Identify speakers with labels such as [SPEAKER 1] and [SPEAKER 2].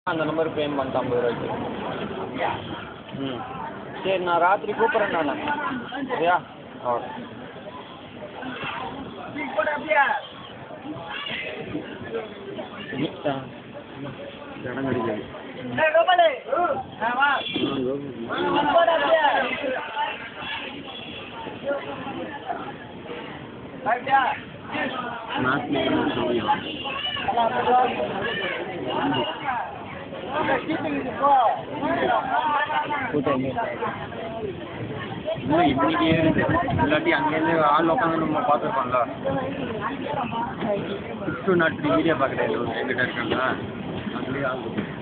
[SPEAKER 1] அந்த நம்பருக்கு பேமெண்ட் பண்ணிட்டு ஐம்பது ரூபாய்க்கு ம் சரி நான் ராத்திரி கூப்பிட்றேன் நான் சரியா ஓகே இடம் கிடைக்காது இன்னும் இன்னைக்கு ஏறுது இல்லாட்டி அங்கேருந்து ஆள் உட்காந்து நம்ம பார்த்துருப்போம்ல six two nought three video பார்க்குறேன் எங்கிட்ட இருக்காங்களா அதுலேயே ஆள் இருக்கு.